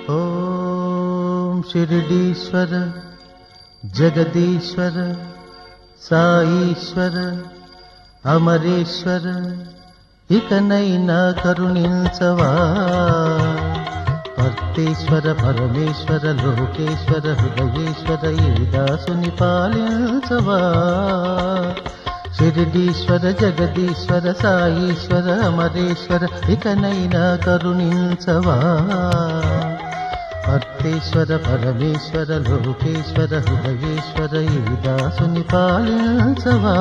ఓం షిరిడీశ్వర జగదీశ్వర సాయీశ్వర అమరేశ్వర ఇకనైనా కరుణించవా భక్తేశ్వర పరమేశ్వర లోకేశ్వర హృదయేశ్వర ఈ దాసుని పాలించవా షిరిడీశ్వర జగదీశ్వర సాయీశ్వర అమరేశ్వర ఇకనైనా కరుణించవా భక్తేశ్వర పరమేశ్వర లోకేశ్వర హృదయేశ్వర ఈ దాసుని పాలించవా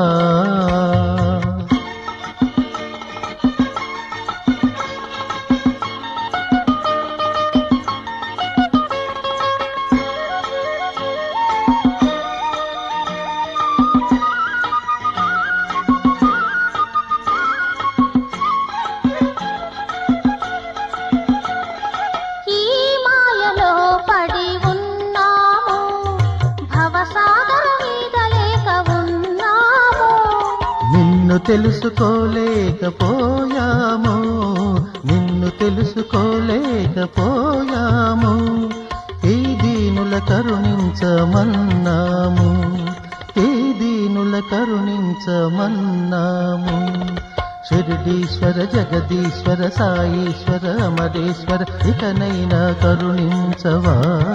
ఈ మాయలో పడి ఉన్నాము భవసాగర మీద లేక ఉన్నాము నిన్ను తెలుసుకోలేకపోయాము నిన్ను తెలుసుకోలేకపోయాము ఈ దీనుల కరుణించమన్నాము ఈ దీనుల కరుణించమన్నాము షిరిడీశ్వర జగదీశ్వర సాయీశ్వర అమరేశ్వర ఇకనైనా కరుణించవా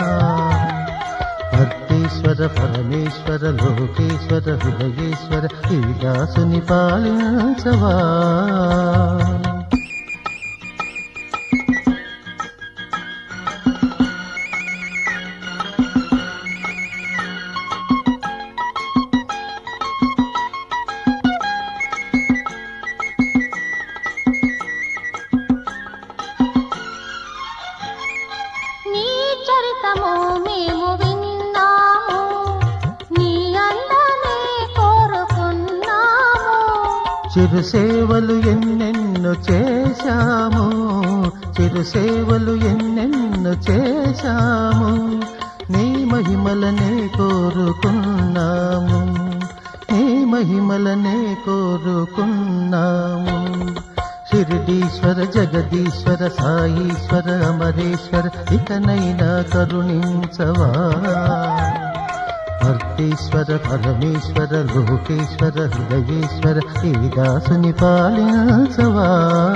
భక్తేశ్వర పరమేశ్వర లోకేశ్వర హృదయేశ్వర ఈ దాసుని పాలించవా నీ చరితము మేము విన్నాము నీ అందనే కోరుకున్నాము చిరు సేవలు ఎన్నెన్నో చేశాము చిరు సేవలు ఎన్నెన్నో చేశాము నీ మహిమలనే కోరుకున్నాము నీ మహిమలనే కోరుకున్నాము షిరిడీశ్వర జగదీశ్వర సాయీశ్వర అమరేశ్వర ఇకనైనా కరుణించవా భక్తీశ్వర పరమేశ్వర లోకేశ్వర హృదయేశ్వర ఈ దాసుని పాలించవా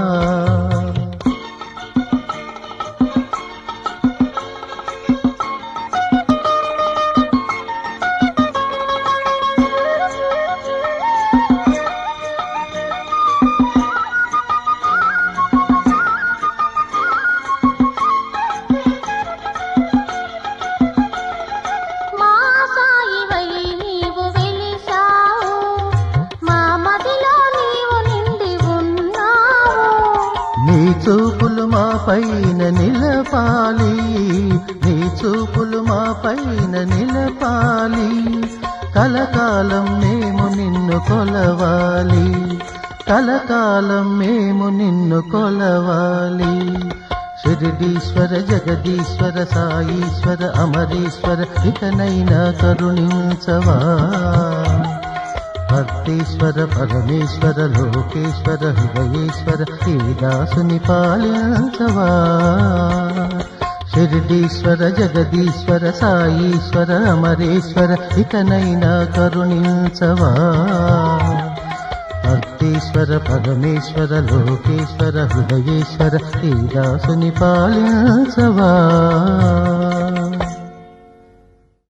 మా సాయివై నీవు వెలిసావు మా మదిలో నీవు నిండి ఉన్నావు నీ చూపులు మా పైన నిలపాలి నీ చూపులు మా పైన నిలపాలి కలకాలం మేము నిన్ను కొలవాలి కలకాలం మేము నిన్ను కొలవాలి షిరిడీశ్వర జగదీశ్వర సాయీశ్వర అమరేశ్వర ఇకనైనా కరుణించవా భక్తీశ్వర పరమేశ్వర లోకేశ్వర హృదయేశ్వర ఈ దాసుని పాలించవా షిరిడీశ్వర జగదీశ్వర సాయీశ్వర అమరేశ్వర ఇకనైనా కరుణించవా భక్తీశ్వర పరమేశ్వర లోకేశ్వర హృదయేశ్వర ఈ దాసుని పాలించవా